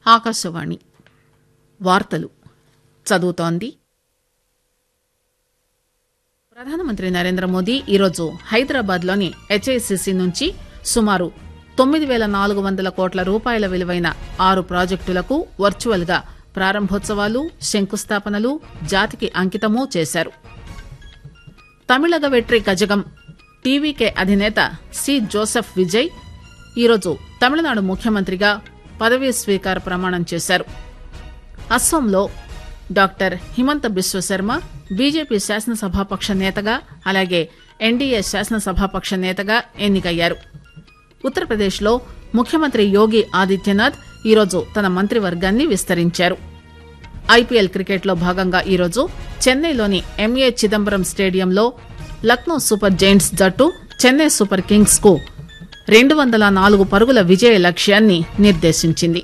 ఆకాశవాణి వార్తలు చదువుతోంది ప్రధానమంత్రి నరేంద్ర మోదీ ఈరోజు హైదరాబాద్లోని హెచ్ఐసిసి నుంచి సుమారు తొమ్మిది పేల నాలుగు వందల కోట్ల రూపాయల విలువైన ఆరు ప్రాజెక్టులకు వర్చువల్ గా ప్రారంభోత్సవాలు శంకుస్థాపనలు జాతికి అంకితమూ చేశారు తమిళగ వెట్రి కజగం టీవీకే అధినేత సి జోసెఫ్ విజయ్ ఈరోజు తమిళనాడు ముఖ్యమంత్రిగా పదవీ స్వీకార ప్రమాణం చేశారు అస్సోంలో డాక్టర్ హిమంత బిశ్వశర్మ బీజేపీ శాసనసభాపక్ష నేతగా అలాగే ఎన్డీఏ శాసనసభాపక్ష నేతగా ఎన్నికయ్యారు ఉత్తరప్రదేశ్లో ముఖ్యమంత్రి యోగి ఆదిత్యనాథ్ ఈరోజు తన మంత్రివర్గాన్ని విస్తరించారు ఐపీఎల్ క్రికెట్లో భాగంగా ఈరోజు చెన్నైలోని ఎంఏ చిదంబరం స్టేడియంలో లక్నో సూపర్ జైంట్స్ జట్టు చెన్నై సూపర్ కింగ్స్ కు రెండు వందల నాలుగు పరుగుల విజయ లక్ష్యాన్ని నిర్దేశించింది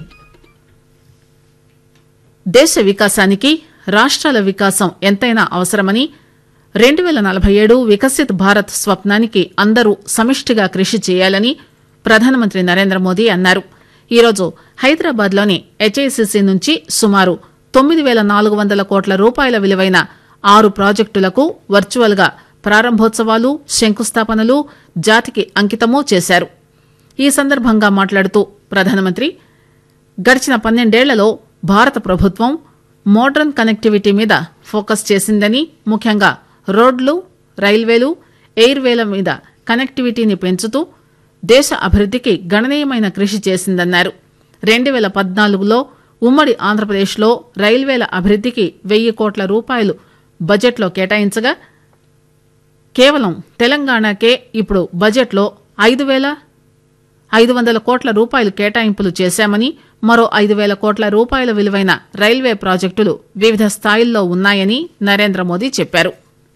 దేశ వికాసానికి రాష్ట్రాల వికాసం ఎంతైనా అవసరమని రెండు పేల నలభై ఏడు వికసిత్ భారత్ స్వప్నానికి అందరూ సమిష్టిగా కృషి చేయాలని ప్రధానమంత్రి నరేంద్ర మోదీ అన్నారు ఈరోజు హైదరాబాద్లోని హెచ్ఐసిసి నుంచి సుమారు తొమ్మిది పేల నాలుగు వందల కోట్ల రూపాయల విలువైన ఆరు ప్రాజెక్టులకు వర్చువల్ గా ప్రారంభోత్సవాలు శంకుస్థాపనలు జాతికి అంకితమూ చేశారు ఈ సందర్భంగా మాట్లాడుతూ ప్రధానమంత్రి గడిచిన పన్నెండేళ్లలో భారత ప్రభుత్వం మోడర్న్ కనెక్టివిటీ మీద ఫోకస్ చేసిందని ముఖ్యంగా రోడ్లు రైల్వేలు ఎయిర్వేల మీద కనెక్టివిటీని పెంచుతూ దేశ అభివృద్దికి గణనీయమైన కృషి చేసిందన్నారు రెండు పేల పద్నాలుగులో ఉమ్మడి ఆంధ్రప్రదేశ్లో రైల్వేల అభివృద్దికి వెయ్యి కోట్ల రూపాయలు బడ్జెట్లో కేటాయించగా కేవలం తెలంగాణకే ఇప్పుడు బడ్జెట్లో ఐదు పేల ఐదు వందల కోట్ల రూపాయలు కేటాయింపులు చేశామని మరో ఐదు వేల కోట్ల రూపాయల విలువైన రైల్వే ప్రాజెక్టులు వివిధ స్థాయిల్లో ఉన్నాయని నరేంద్ర మోదీ చెప్పారు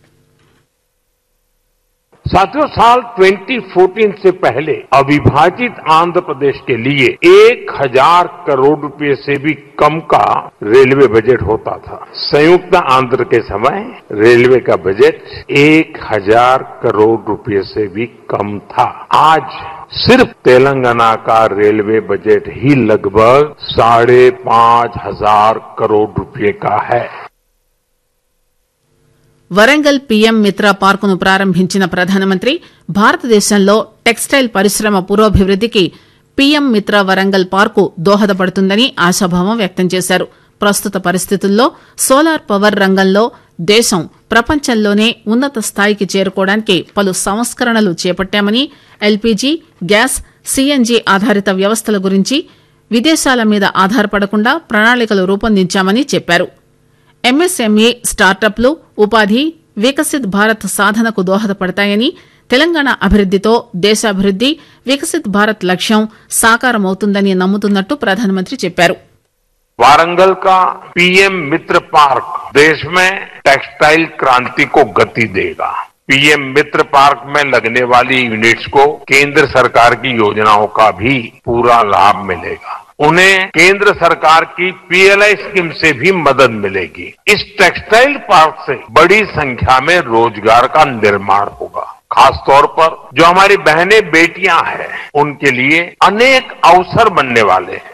साथियों साल 2014 से पहले अविभाजित आंध्र प्रदेश के लिए एक हजार करोड़ रुपए से भी कम का रेलवे बजट होता था संयुक्त आंध्र के समय रेलवे का बजट एक हजार करोड़ रुपए से भी कम था आज सिर्फ तेलंगाना का रेलवे बजट ही लगभग साढ़े पांच हजार करोड़ रुपए का है వరంగల్ పీఎం మిత్ర పార్కును ప్రారంభించిన ప్రధానమంత్రి భారతదేశంలో టెక్స్టైల్ పరిశ్రమ పురోభివృద్దికి పీఎం మిత్ర వరంగల్ పార్కు దోహదపడుతుందని ఆశాభావం వ్యక్తం చేశారు ప్రస్తుత పరిస్థితుల్లో సోలార్ పవర్ రంగంలో దేశం ప్రపంచంలోనే ఉన్నత స్థాయికి చేరుకోవడానికి పలు సంస్కరణలు చేపట్టామని ఎల్పీజీ గ్యాస్ సీఎన్జీ ఆధారిత వ్యవస్థల గురించి విదేశాల మీద ఆధారపడకుండా ప్రణాళికలు రూపొందించామని చెప్పారు ఎంఎస్ఎంఈ స్టార్టప్లు ఉపాధి వికసిత్ భారత్ సాధనకు దోహదపడతాయని తెలంగాణ అభివృద్దితో దేశాభివృద్ది వికసిత్ భారత్ లక్ష్యం సాకారమవుతుందని నమ్ముతున్నట్టు ప్రధానమంత్రి చెప్పారు वारंगल का पीएम मित्र पार्क देश में टेक्सटाइल क्रांति को गति देगा पीएम मित्र पार्क में लगने वाली यूनिट्स को केंद्र सरकार की योजनाओं का भी पूरा लाभ मिलेगा उन्हें केंद्र सरकार की पीएलआई स्कीम से भी मदद मिलेगी इस टेक्सटाइल पार्क से बड़ी संख्या में रोजगार का निर्माण होगा खासतौर पर जो हमारी बहनें बेटियां हैं उनके लिए अनेक अवसर बनने वाले हैं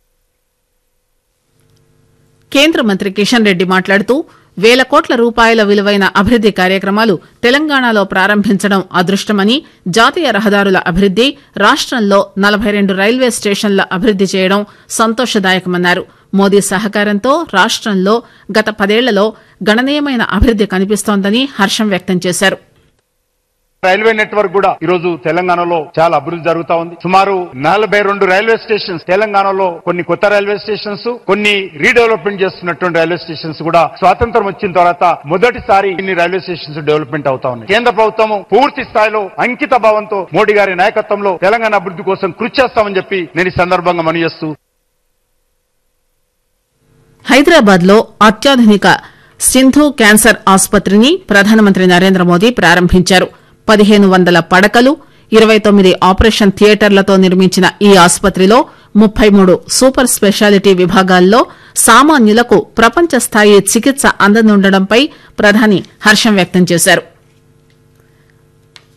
కేంద్ర మంత్రి కిషన్ రెడ్డి మాట్లాడుతూ వేల కోట్ల రూపాయల విలువైన అభివృద్ది కార్యక్రమాలు తెలంగాణలో ప్రారంభించడం అదృష్టమని జాతీయ రహదారుల అభివృద్ది రాష్టంలో నలభై రెండు రైల్వే స్టేషన్ల అభివృద్ది చేయడం సంతోషదాయకమన్నారు మోదీ సహకారంతో రాష్టంలో గత పదేళ్లలో గణనీయమైన అభివృద్ది కనిపిస్తోందని హర్షం వ్యక్తం చేశారు రైల్వే నెట్వర్క్ కూడా ఈ రోజు తెలంగాణలో చాలా అభివృద్ధి జరుగుతా ఉంది సుమారు నలభై రెండు రైల్వే స్టేషన్స్ తెలంగాణలో కొన్ని కొత్త రైల్వే స్టేషన్స్ కొన్ని రీడెవలప్మెంట్ చేస్తున్నటువంటి రైల్వే స్టేషన్స్ కూడా స్వాతంత్రం వచ్చిన తర్వాత మొదటిసారి ఇన్ని రైల్వే స్టేషన్స్ డెవలప్మెంట్ అవుతా ఉన్నాయి కేంద్ర ప్రభుత్వం పూర్తి స్థాయిలో అంకిత భావంతో మోడీ గారి నాయకత్వంలో తెలంగాణ అభివృద్ధి కోసం కృషి చేస్తామని చెప్పి నేను ఈ సందర్భంగా మనవి చేస్తూ హైదరాబాద్ లో అత్యాధునిక సింధు క్యాన్సర్ ఆసుపత్రిని ప్రధానమంత్రి నరేంద్ర మోదీ ప్రారంభించారు పదిహేను వందల పడకలు ఇరవై తొమ్మిది ఆపరేషన్ థియేటర్లతో నిర్మించిన ఈ ఆసుపత్రిలో ముప్పై మూడు సూపర్ స్పెషాలిటీ విభాగాల్లో సామాన్యులకు ప్రపంచ స్థాయి చికిత్స అందనుండడంపై ప్రధాని హర్షం వ్యక్తం చేశారు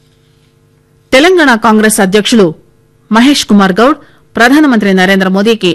తెలంగాణ కాంగ్రెస్ అధ్యకులు మహేష్ కుమార్ గౌడ్ ప్రధానమంత్రి నరేంద్ర మోదీకి